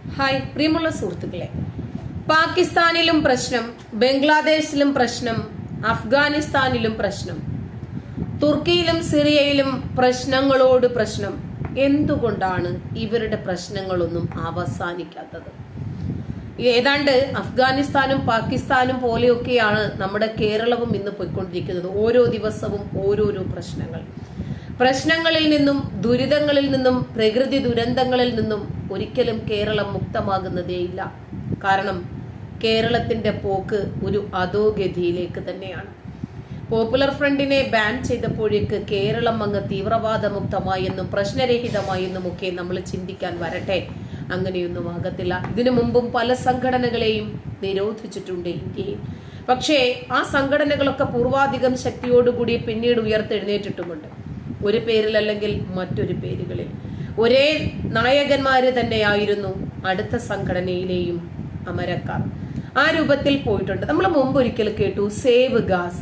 hi പ്രിയമുള്ള സുഹൃത്തുക്കളെ പാകിസ്ഥാനിലും പ്രശ്നം ബംഗ്ലാദേശിലും പ്രശ്നം അഫ്ഗാനിസ്ഥാനിലും പ്രശ്നം തുർക്കിയിലും സിറിയയിലും പ്രശ്നങ്ങളോട് പ്രശ്നം എന്തുകൊണ്ടാണ് ഇവരുടെ പ്രശ്നങ്ങളൊന്നും അവസാനിക്കാത്തത് ഏതാണ്ട് അഫ്ഗാനിസ്ഥാനും പാകിസ്ഥാനും പോലെയൊക്കെയാണ് നമ്മുടെ കേരളവും ഇന്ന് പോയിക്കൊണ്ടിരിക്കുന്നത് ഓരോ ദിവസവും ഓരോരോ പ്രശ്നങ്ങൾ പ്രശ്നങ്ങളിൽ നിന്നും ദുരിതങ്ങളിൽ നിന്നും പ്രകൃതി ദുരന്തങ്ങളിൽ നിന്നും ഒരിക്കലും കേരളം മുക്തമാകുന്നതേയില്ല കാരണം കേരളത്തിന്റെ പോക്ക് ഒരു അധോഗതിയിലേക്ക് തന്നെയാണ് പോപ്പുലർ ഫ്രണ്ടിനെ ബാൻ ചെയ്തപ്പോഴേക്ക് കേരളം അങ്ങ് തീവ്രവാദ മുക്തമായെന്നും പ്രശ്നരഹിതമായെന്നും ഒക്കെ നമ്മൾ ചിന്തിക്കാൻ വരട്ടെ അങ്ങനെയൊന്നും ആകത്തില്ല ഇതിനു മുമ്പും പല സംഘടനകളെയും നിരോധിച്ചിട്ടുണ്ട് ഇന്ത്യയിൽ പക്ഷേ ആ സംഘടനകളൊക്കെ പൂർവാധികം ശക്തിയോടുകൂടി പിന്നീട് ഉയർത്തെഴുന്നേറ്റിട്ടുമുണ്ട് ഒരു പേരിലല്ലെങ്കിൽ മറ്റൊരു പേരുകളിൽ ഒരേ നായകന്മാര് തന്നെയായിരുന്നു അടുത്ത സംഘടനയിലെയും അമരക്കാർ ആ രൂപത്തിൽ പോയിട്ടുണ്ട് നമ്മൾ മുമ്പ് ഒരിക്കൽ കേട്ടു സേവ് ഗാസ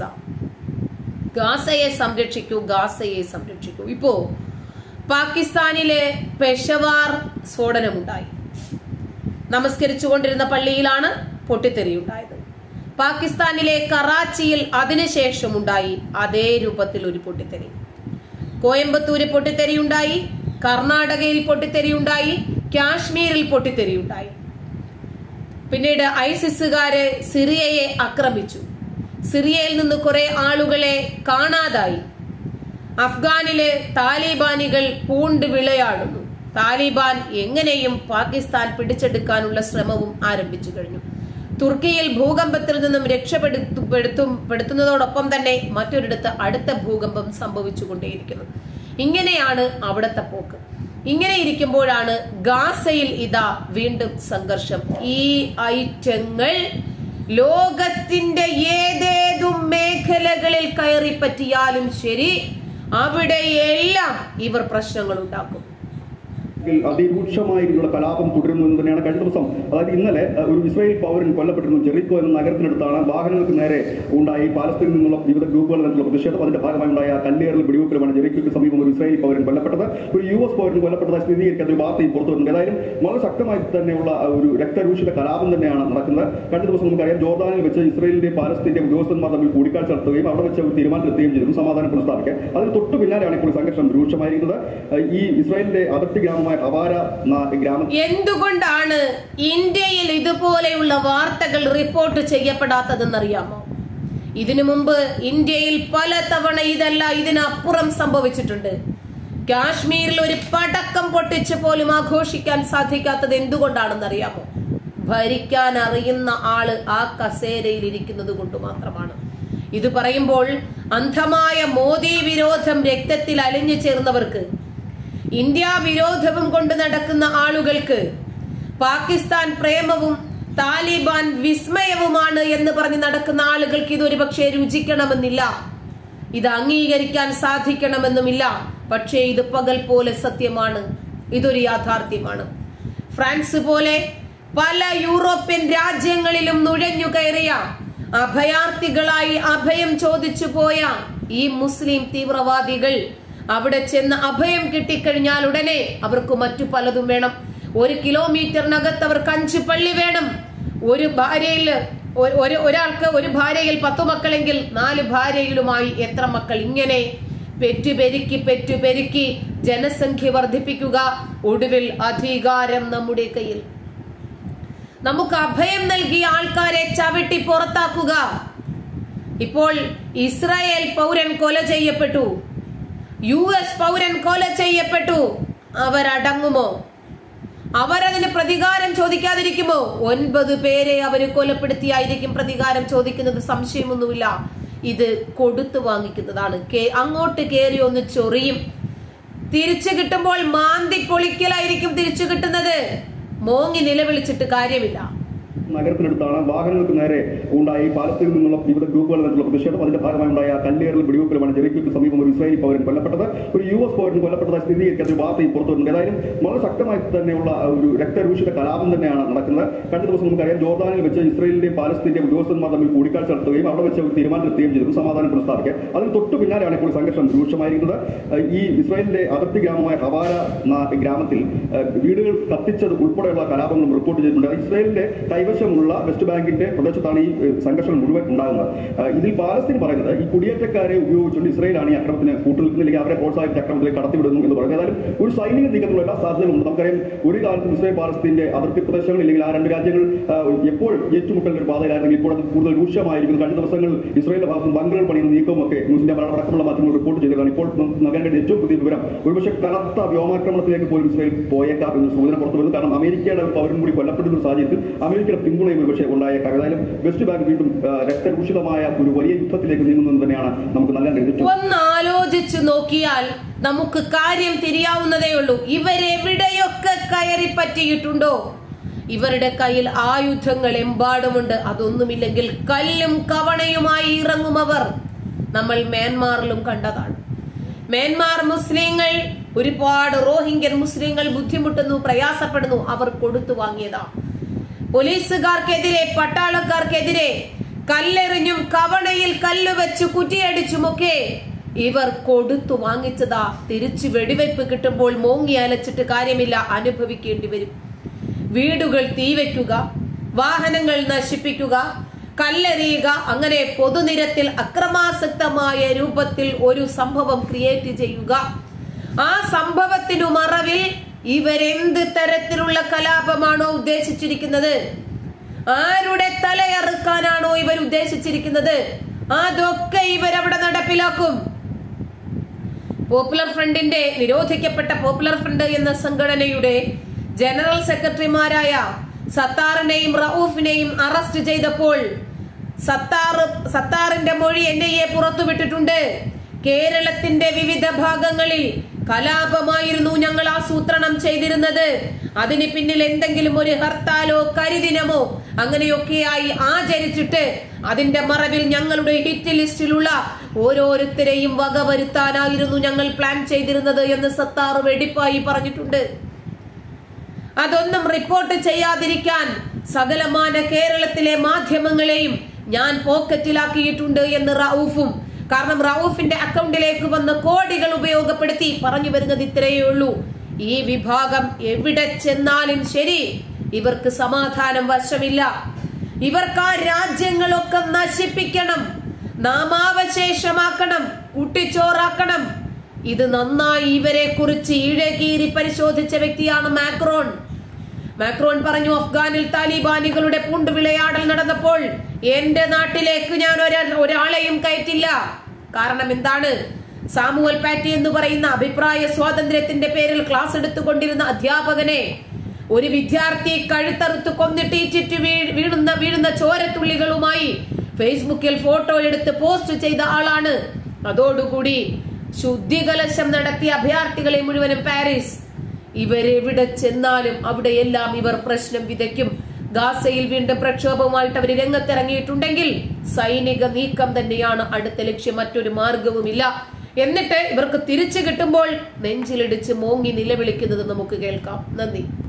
ഗാസയെ സംരക്ഷിക്കൂ ഗാസയെ സംരക്ഷിക്കൂ ഇപ്പോ പാകിസ്ഥാനിലെ പെഷവാർ സ്ഫോടനമുണ്ടായി നമസ്കരിച്ചുകൊണ്ടിരുന്ന പള്ളിയിലാണ് പൊട്ടിത്തെറിയുണ്ടായത് പാകിസ്ഥാനിലെ കറാച്ചിയിൽ അതിനുശേഷം ഉണ്ടായി അതേ രൂപത്തിൽ ഒരു പൊട്ടിത്തെറി കോയമ്പത്തൂര് പൊട്ടിത്തെറിയുണ്ടായി കർണാടകയിൽ പൊട്ടിത്തെറിയുണ്ടായി കാശ്മീരിൽ പൊട്ടിത്തെറിയുണ്ടായി പിന്നീട് ഐസിസുകാര് സിറിയയെ ആക്രമിച്ചു സിറിയയിൽ നിന്ന് കുറെ ആളുകളെ കാണാതായി അഫ്ഗാനിലെ താലിബാനികൾ പൂണ്ട് വിളയാടുന്നു താലിബാൻ എങ്ങനെയും പാകിസ്ഥാൻ പിടിച്ചെടുക്കാനുള്ള ശ്രമവും ആരംഭിച്ചു കഴിഞ്ഞു തുർക്കിയിൽ ഭൂകമ്പത്തിൽ നിന്നും രക്ഷപ്പെടുത്തും പെടുത്തുന്നതോടൊപ്പം തന്നെ മറ്റൊരിടത്ത് അടുത്ത ഭൂകമ്പം സംഭവിച്ചുകൊണ്ടേയിരിക്കുന്നു ഇങ്ങനെയാണ് അവിടുത്തെ പോക്ക് ഇങ്ങനെ ഇരിക്കുമ്പോഴാണ് ഗാസയിൽ ഇതാ വീണ്ടും സംഘർഷം ഈ ഐറ്റങ്ങൾ ലോകത്തിന്റെ ഏതേതു മേഖലകളിൽ കയറി പറ്റിയാലും ശരി അവിടെയെല്ലാം ഇവർ പ്രശ്നങ്ങൾ ഉണ്ടാക്കും അതിരൂക്ഷമായിട്ടുള്ള കലാപം തുടരുന്നു എന്ന് തന്നെയാണ് കഴിഞ്ഞ ദിവസം അതായത് ഇന്നലെ അഹ്, ഒരു ഇസ്രായേൽ പൗരൻ കൊല്ലപ്പെട്ടിരുന്നു ജെറിക്കോ എന്ന നഗരത്തിനടുത്താണ് വാഹനങ്ങൾക്ക് നേരെ ഉണ്ടായി പാലസ്തീനിൽ നിന്നുള്ള വിവിധ ഗ്രൂപ്പുകൾ തമ്മിലുള്ള പ്രതിഷേധം അതിന്റെ ഭാഗമായി ഉണ്ടായ കല്ലേറിൽ വെടിവെപ്പിലുമാണ് ജെറിക്കോയ്ക്ക് സമീപം ഒരു ഇസ്രായേലി പൗരൻ കൊല്ലപ്പെട്ടത് ഒരു യു എസ് പൗരൻ കൊല്ലപ്പെട്ടതായി സ്ഥിരീകരിക്കാത്ത ഒരു വാർത്തയും പുറത്തു വരുന്നുണ്ട് ഏതായാലും വളരെ ശക്തമായി തന്നെയുള്ള അഹ്, ഒരു രക്തരൂഷിത കലാപം തന്നെയാണ് നടക്കുന്നത് കഴിഞ്ഞ ദിവസം നമുക്കറിയാം ജോർദാനിൽ വെച്ച് ഇസ്രായേലിന്റെ പാലസ്തീന്റെ ഉദ്യോഗസ്ഥന്മാർ തമ്മിൽ കൂടിക്കാഴ്ച നടത്തുകയും അവിടെ വെച്ച് ഒരു തീരുമാനത്തിലെത്തുകയും ചെയ്തു സമാധാനം പുനഃസ്ഥാപിക്കാൻ അതിന് തൊട്ടു പിന്നാലെയാണ് ഇപ്പോൾ സംഘർഷം രൂക്ഷമായിരിക്കുന്നത് അഹ്, ഈ ഇസ്രായേലിന്റെ അതിർത്തി ഗ്രാമമായ അവാര ന- ഗ്രാമ എന്തുകൊണ്ടാണ് ഇന്ത്യയിൽ ഇതുപോലെയുള്ള വാർത്തകൾ റിപ്പോർട്ട് ചെയ്യപ്പെടാത്തതെന്നറിയാമോ ഇതിനു മുമ്പ് ഇന്ത്യയിൽ പല തവണ ഇതല്ല ഇതിനപ്പുറം സംഭവിച്ചിട്ടുണ്ട് കാശ്മീരിൽ ഒരു പടക്കം പൊട്ടിച്ച് പോലും ആഘോഷിക്കാൻ സാധിക്കാത്തത് എന്തുകൊണ്ടാണെന്നറിയാമോ ഭരിക്കാൻ അറിയുന്ന ആള് ആ കസേരയിൽ ഇരിക്കുന്നത് കൊണ്ട് മാത്രമാണ് ഇത് പറയുമ്പോൾ അന്ധമായ മോദി വിരോധം രക്തത്തിൽ അലിഞ്ഞു ചേർന്നവർക്ക് ഇന്ത്യ വിരോധവും കൊണ്ട് നടക്കുന്ന ആളുകൾക്ക് പാകിസ്ഥാൻ പ്രേമവും താലിബാൻ വിസ്മയവുമാണ് എന്ന് പറഞ്ഞ് നടക്കുന്ന ആളുകൾക്ക് ഇത് ഒരുപക്ഷെ രുചിക്കണമെന്നില്ല ഇത് അംഗീകരിക്കാൻ സാധിക്കണമെന്നുമില്ല പക്ഷേ ഇത് പകൽ പോലെ സത്യമാണ് ഇതൊരു യാഥാർത്ഥ്യമാണ് ഫ്രാൻസ് പോലെ പല യൂറോപ്യൻ രാജ്യങ്ങളിലും നുഴഞ്ഞു കയറിയ അഭയാർത്ഥികളായി അഭയം ചോദിച്ചു പോയ ഈ മുസ്ലിം തീവ്രവാദികൾ അവിടെ ചെന്ന് അഭയം കിട്ടിക്കഴിഞ്ഞാൽ ഉടനെ അവർക്ക് മറ്റു പലതും വേണം ഒരു കിലോമീറ്ററിനകത്ത് അവർക്ക് അഞ്ച് പള്ളി വേണം ഒരു ഭാര്യയിൽ ഒരു- ഒരു ഒരാൾക്ക് ഒരു ഭാര്യയിൽ പത്തു മക്കളെങ്കിൽ നാല് ഭാര്യയിലുമായി എത്ര മക്കൾ ഇങ്ങനെ പെറ്റുപെരുക്കി പെറ്റുപെരുക്കി ജനസംഖ്യ വർദ്ധിപ്പിക്കുക ഒടുവിൽ അധികാരം നമ്മുടെ കയ്യിൽ നമുക്ക് അഭയം നൽകിയ ആൾക്കാരെ ചവിട്ടി പുറത്താക്കുക ഇപ്പോൾ ഇസ്രായേൽ പൗരൻ കൊല ചെയ്യപ്പെട്ടു യു എസ് പൗരൻ കൊല ചെയ്യപ്പെട്ടു അവരടങ്ങുമോ അവരതിന് പ്രതികാരം ചോദിക്കാതിരിക്കുമോ ഒൻപത് പേരെ അവര് കൊലപ്പെടുത്തിയായിരിക്കും പ്രതികാരം ചോദിക്കുന്നത് സംശയമൊന്നുമില്ല ഇത് കൊടുത്തു വാങ്ങിക്കുന്നതാണ് കേ- അങ്ങോട്ട് കയറി ഒന്ന് ചൊറിയും തിരിച്ചു കിട്ടുമ്പോൾ മാന്തി പൊളിക്കലായിരിക്കും തിരിച്ചു കിട്ടുന്നത് മോങ്ങി നിലവിളിച്ചിട്ട് കാര്യമില്ല നഗരത്തിനടുത്താണ് വാഹനങ്ങൾക്ക് നേരെ ഉണ്ടായി പാലസ്തീനിൽ നിന്നുള്ള വിവിധ ഗ്രൂപ്പുകളിൽ നിന്നുള്ള പ്രതിഷേധം അതിന്റെ ഭാഗമായി ഉണ്ടായ കല്ലേറിൽ വെടിവെപ്പിലുമാണ് ജെറിക്കോയ്ക്ക് സമീപം ഒരു ഇസ്രായേലി പൗരൻ കൊല്ലപ്പെട്ടത് ഒരു യു എസ് പൗരൻ കൊല്ലപ്പെട്ടതായി സ്ഥിരീകരിക്കാത്ത ഒരു വാർത്തയും പുറത്തു വരുന്നുണ്ട് ഏതായാലും വളരെ ശക്തമായി തന്നെയുള്ള ഒരു രക്തരൂഷിത കലാപം തന്നെയാണ് നടക്കുന്നത് കഴിഞ്ഞ ദിവസം നമുക്കറിയാം ജോർദാനിൽ വെച്ച് ഇസ്രായേലിന്റെയും പാലസ്തീന്റെയും ഉദ്യോഗസ്ഥന്മാർ തമ്മിൽ കൂടിക്കാഴ്ച നടത്തുകയും അവിടെ വെച്ച് ഒരു തീരുമാനത്തിലെത്തുകയും ചെയ്തു സമാധാനം പ്രസ്താവിക്കുക അതിന് തൊട്ടു പിന്നാലെയാണ് ഇപ്പോൾ സംഘർഷം രൂക്ഷമായിരിക്കുന്നത് ഏഹ് ഈ ഇസ്രായേലിന്റെ അതിർത്തി ഗ്രാമമായ ഹവാര ന- ഗ്രാമത്തിൽ ഏഹ് വീടുകൾ കത്തിച്ചത് ഉൾപ്പെടെയുള്ള കലാപങ്ങളും റിപ്പോർട്ട് ചെയ്തിട്ടുണ്ട് ഇസ്രായേലിന്റെ കൈവശമുള്ള വെസ്റ്റ് ബാങ്കിന്റെ പ്രദേശത്താണ് ഈ ഏഹ് സംഘർഷം മുഴുവൻ ഉണ്ടാകുന്നത് ഏഹ് ഇതിൽ പാലസ്തീൻ പറയുന്നത് ഈ കുടിയേറ്റക്കാരെ ഉപയോഗിച്ചുകൊണ്ട് ഇസ്രായേലാണ് ഈ അക്രമത്തിന് കൂട്ടുനിൽക്കുന്നില്ലെങ്കിൽ അവരെ പ്രോത്സാഹിപ്പിച്ച അക്രമത്തിലേക്ക് കടത്തിവിടുന്നു എന്ന് പറയുന്നത് ഏതായാലും ഒരു സൈനിക നീക്കത്തിലുള്ള എല്ലാ സാധ്യതകളുണ്ട് നമുക്കറിയാം ഒരു കാലത്ത് ഇസ്രായേൽ പാലസ്തീന്റെ അതിർത്തി പ്രദേശങ്ങൾ ഇല്ലെങ്കിൽ ആ രണ്ട് രാജ്യങ്ങൾ ഏഹ് എപ്പോഴും ഏറ്റുമുട്ടലിന്റെ ഒരു പാതയിലായിരുന്നെങ്കിൽ ഇപ്പോൾ അത് കൂടുതൽ രൂക്ഷമായിരിക്കുന്നു കഴിഞ്ഞ ദിവസങ്ങൾ ഇസ്രായേലിന്റെ ഭാഗത്ത് ബങ്കറുകൾ പണിയുന്ന നീക്കവും ഒക്കെ ന്യൂസ് ഇന്ത്യ മലയാളം അടക്കമുള്ള മാധ്യമങ്ങൾ റിപ്പോർട്ട് ചെയ്തതാണ് ഇപ്പോൾ നമുക്ക് നൽകാൻ കഴിയുന്ന ഏറ്റവും പുതിയ വിവരം ഒരുപക്ഷെ കനത്ത വ്യോമാക്രമണത്തിലേക്ക് പോലും ഇസ്രായേൽ പോയേക്കാം എന്ന് സൂചന പുറത്തു വരുന്നു കാരണം അമേരിക്കയുടെ ഒരു പൗരൻ കൂടി കൊല്ലപ്പെടുന്ന ഒരു സാഹചര്യത്തിൽ അമേരിക്കയുടെ പിന്തുണയും ഒരുപക്ഷെ ഉണ്ടായേക്കാം ഏതായാലും വെസ്റ്റ് ബാങ്ക് വീണ്ടും ആ, രക്തരൂഷിതമായ ഒരു വലിയ യുദ്ധത്തിലേക്ക് നീങ്ങുന്നത് തന്നെയാണ് നമുക്ക് നൽകാൻ കഴിയുന്നത് ഒന്ന് ആലോചിച്ചു നോക്കിയാൽ നമുക്ക് കാര്യം തിരിയാവുന്നതേ ഉള്ളൂ ഇവരെവിടെയൊക്കെ കയറി പറ്റിയിട്ടുണ്ടോ ഇവരുടെ കയ്യിൽ ആയുധങ്ങൾ എമ്പാടുമുണ്ട് അതൊന്നുമില്ലെങ്കിൽ കല്ലും കവണയുമായി ഇറങ്ങുമവർ നമ്മൾ മ്യാൻമാറിലും കണ്ടതാണ് മ്യാൻമാർ മുസ്ലിങ്ങൾ ഒരുപാട് റോഹിംഗ്യൻ മുസ്ലിങ്ങൾ ബുദ്ധിമുട്ടുന്നു പ്രയാസപ്പെടുന്നു അവർ കൊടുത്തു വാങ്ങിയതാ പോലീസുകാർക്കെതിരെ പട്ടാളക്കാർക്കെതിരെ കല്ലെറിഞ്ഞും കവണയിൽ കല്ല് വെച്ച് കുറ്റിയടിച്ചുമൊക്കെ ഇവർ കൊടുത്തു വാങ്ങിച്ചതാ തിരിച്ചു വെടിവെപ്പ് കിട്ടുമ്പോൾ മോങ്ങി അലച്ചിട്ട് കാര്യമില്ല അനുഭവിക്കേണ്ടി വരും വീടുകൾ തീവയ്ക്കുക വാഹനങ്ങൾ നശിപ്പിക്കുക കല്ലെറിയുക അങ്ങനെ പൊതുനിരത്തിൽ അക്രമാസക്തമായ രൂപത്തിൽ ഒരു സംഭവം ക്രിയേറ്റ് ചെയ്യുക ആ സംഭവത്തിനു മറവിൽ ഇവരെന്ത് തരത്തിലുള്ള കലാപമാണോ ഉദ്ദേശിച്ചിരിക്കുന്നത് ആരുടെ തലയറുക്കാനാണോ ഇവർ ഉദ്ദേശിച്ചിരിക്കുന്നത് അതൊക്കെ ഇവരവിടെ നടപ്പിലാക്കും പോപ്പുലർ ഫ്രണ്ടിന്റെ നിരോധിക്കപ്പെട്ട പോപ്പുലർ ഫ്രണ്ട് എന്ന സംഘടനയുടെ ജനറൽ സെക്രട്ടറിമാരായ സത്താറിനെയും റൌഫിനെയും അറസ്റ്റ് ചെയ്തപ്പോൾ സത്താർ സത്താറിന്റെ മൊഴി എൻ ഐ എ പുറത്തുവിട്ടിട്ടുണ്ട് കേരളത്തിന്റെ വിവിധ ഭാഗങ്ങളിൽ കലാപമായിരുന്നു ഞങ്ങൾ ആസൂത്രണം ചെയ്തിരുന്നത് അതിന് പിന്നിൽ എന്തെങ്കിലും ഒരു ഹർത്താലോ കരിദിനമോ അങ്ങനെയൊക്കെയായി ആചരിച്ചിട്ട് അതിന്റെ മറവിൽ ഞങ്ങളുടെ ഹിറ്റ് ലിസ്റ്റിലുള്ള ഓരോരുത്തരെയും വകവരുത്താനായിരുന്നു ഞങ്ങൾ പ്ലാൻ ചെയ്തിരുന്നത് എന്ന് സത്താർ വെടിപ്പായി പറഞ്ഞിട്ടുണ്ട് അതൊന്നും റിപ്പോർട്ട് ചെയ്യാതിരിക്കാൻ സകലമാന കേരളത്തിലെ മാധ്യമങ്ങളെയും ഞാൻ പോക്കറ്റിലാക്കിയിട്ടുണ്ട് എന്ന് റൌഫും കാരണം റൌഫിന്റെ അക്കൗണ്ടിലേക്ക് വന്ന കോടികൾ ഉപയോഗപ്പെടുത്തി പറഞ്ഞു വരുന്നത് ഇത്രയേ ഉള്ളൂ ഈ വിഭാഗം എവിടെ ചെന്നാലും ശരി ഇവർക്ക് സമാധാനം വശമില്ല ഇവർക്ക് ആ രാജ്യങ്ങളൊക്കെ നശിപ്പിക്കണം നാമാവശേഷമാക്കണം കുട്ടിച്ചോറാക്കണം ഇത് നന്നായി ഇവരെ കുറിച്ച് ഇഴകീറി പരിശോധിച്ച വ്യക്തിയാണ് മാക്രോൺ മാക്രോൺ പറഞ്ഞു അഫ്ഗാനിൽ താലിബാനികളുടെ പൂണ്ടുവിളയാടൽ നടന്നപ്പോൾ എന്റെ നാട്ടിലേക്ക് ഞാൻ ഒരാ- ഒരാളെയും കയറ്റില്ല കാരണം എന്താണ് സാമുവൽ പാറ്റി എന്ന് പറയുന്ന അഭിപ്രായ സ്വാതന്ത്ര്യത്തിന്റെ പേരിൽ ക്ലാസ് എടുത്തുകൊണ്ടിരുന്ന അധ്യാപകനെ ഒരു വിദ്യാർത്ഥി കഴുത്തറുത്ത് കൊന്നിട്ട് ഈ ചുറ്റു വീ- വീഴുന്ന വീഴുന്ന ചോരത്തുള്ളികളുമായി ഫേസ്ബുക്കിൽ ഫോട്ടോ എടുത്ത് പോസ്റ്റ് ചെയ്ത ആളാണ് അതോടുകൂടി ശുദ്ധികലശം നടത്തിയ അഭയാർത്ഥികളെ മുഴുവനും പാരീസ് ഇവരെവിടെ ചെന്നാലും അവിടെയെല്ലാം ഇവർ പ്രശ്നം വിതയ്ക്കും ഗാസയിൽ വീണ്ടും പ്രക്ഷോഭവുമായിട്ട് അവർ രംഗത്തിറങ്ങിയിട്ടുണ്ടെങ്കിൽ സൈനിക നീക്കം തന്നെയാണ് അടുത്ത ലക്ഷ്യം മറ്റൊരു മാർഗവുമില്ല എന്നിട്ട് ഇവർക്ക് തിരിച്ചു കിട്ടുമ്പോൾ നെഞ്ചിലിടിച്ച് മോങ്ങി നിലവിളിക്കുന്നത് നമുക്ക് കേൾക്കാം നന്ദി